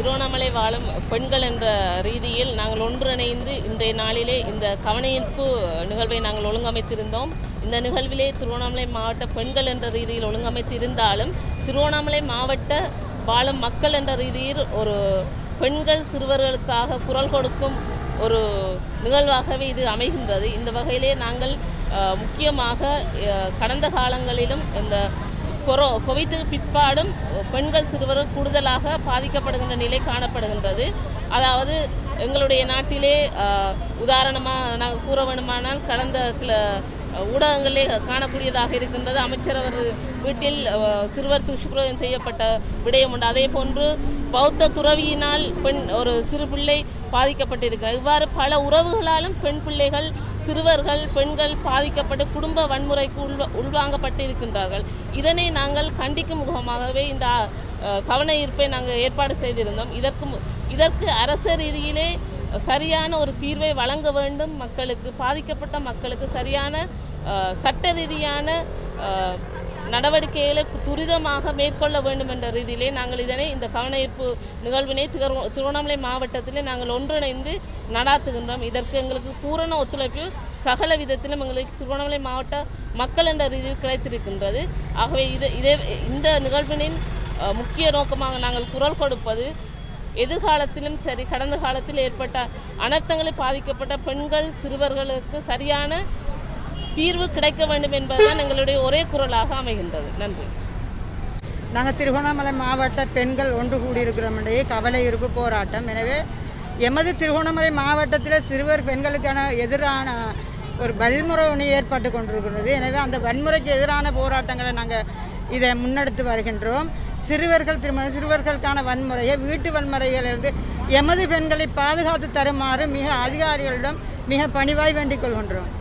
திருவண்ணாமலை வாழும் பெண்கள் என்ற ரீதியில் நாங்கள் ஒன்றிணைந்து இன்றைய நாளிலே இந்த கவனஈர்ப்பு நிகழ்வை நாங்கள் ஒழுங்கமைத்திருந்தோம் இந்த நிகழ்விலே திருவண்ணாமலை மாவட்ட பெண்கள் என்ற ரீதியில் ஒழுங்கமைத்திருந்தாலும் திருவண்ணாமலை மாவட்ட வாழும் மக்கள் என்ற ரீதியில் ஒரு பெண்கள் சிறுவர்களுக்காக குரல் கொடுக்கும் ஒரு நிகழ்வாகவே இது அமைகின்றது இந்த வகையிலே நாங்கள் அஹ், முக்கியமாக அஹ், கடந்த காலங்களிலும் இந்த கொரோ கோவிட்டுக்கு பிற்பாடும் பெண்கள் சிறுவர்கள் கூடுதலாக பாதிக்கப்படுகின்ற நிலை காணப்படுகின்றது அதாவது எங்களுடைய நாட்டிலே அஹ், உதாரணமாக நாங்கள் கூற வேண்டுமானால் கடந்த கிள- ஊடகங்களே காணக்கூடியதாக இருக்கின்றது அமைச்சர் அவர் வீட்டில் அஹ், சிறுவர் துஷ்பிரயோகம் செய்யப்பட்ட விடயம் உண்டு அதே போன்று பௌத்த துறவியினால் பெண் ஒரு சிறு பிள்ளை பாதிக்கப்பட்டிருக்கிறார் இவ்வாறு பல உறவுகளாலும் பெண் பிள்ளைகள் சிறுவர்கள் பெண்கள் பாதிக்கப்பட்டு குடும்ப வன்முறைக்கு உள்வ உள்வாங்கப்பட்டிருக்கின்றார்கள் இதனை நாங்கள் கண்டிக்கும் முகமாகவே இந்த அஹ், கவன ஈர்ப்பை நாங்கள் ஏற்பாடு செய்திருந்தோம் இதற்கு மு- இதற்கு அரச ரீதியிலே சரியான ஒரு தீர்வை வழங்க வேண்டும் மக்களுக்கு பாதிக்கப்பட்ட மக்களுக்கு சரியான அஹ், சட்ட ரீதியான அஹ், நடவடிக்கைகளை துரிதமாக மேற்கொள்ள வேண்டும் என்ற ரீதியிலே நாங்கள் இதனை இந்த கவன ஈர்ப்பு நிகழ்வினை திரு- திருவண்ணாமலை மாவட்டத்திலே நாங்கள் ஒன்றிணைந்து நடாத்துகின்றோம் இதற்கு எங்களுக்கு பூரண ஒத்துழைப்பு சகல விதத்திலும் எங்களுக்கு திருவண்ணாமலை மாவட்ட மக்கள் என்ற ரீதியில் கிடைத்திருக்கின்றது ஆகவே இது இதே இந்த நிகழ்வினின் அஹ், முக்கிய நோக்கமாக நாங்கள் குரல் கொடுப்பது எதிர்காலத்திலும் சரி கடந்த காலத்தில் ஏற்பட்ட அனர்த்தங்களில் பாதிக்கப்பட்ட பெண்கள் சிறுவர்களுக்கு சரியான தீர்வு கிடைக்க வேண்டும் என்பதுதான் எங்களுடைய ஒரே குரலாக அமைகின்றது நன்றி நாங்கள் திருவண்ணாமலை மாவட்ட பெண்கள் ஒன்று கூடியிருக்கிறோம் இடையே கவலை இருப்பு போராட்டம் எனவே எமது திருவண்ணாமலை மாவட்டத்தில் சிறுவர் பெண்களுக்கான எதிரான ஒரு வன்முறை ஒன்று ஏற்பட்டு கொண்டிருக்கிறது எனவே அந்த வன்முறைக்கு எதிரான போராட்டங்களை நாங்கள் இதை முன்னெடுத்து வருகின்றோம் சிறுவர்கள் திருமண சிறுவர்களுக்கான வன்முறையை வீட்டு வன்முறைகளிலிருந்து எமது பெண்களை பாதுகாத்து தருமாறு மிக அதிகாரிகளிடம் மிக பணிவாய் வேண்டிக் கொள்கின்றோம்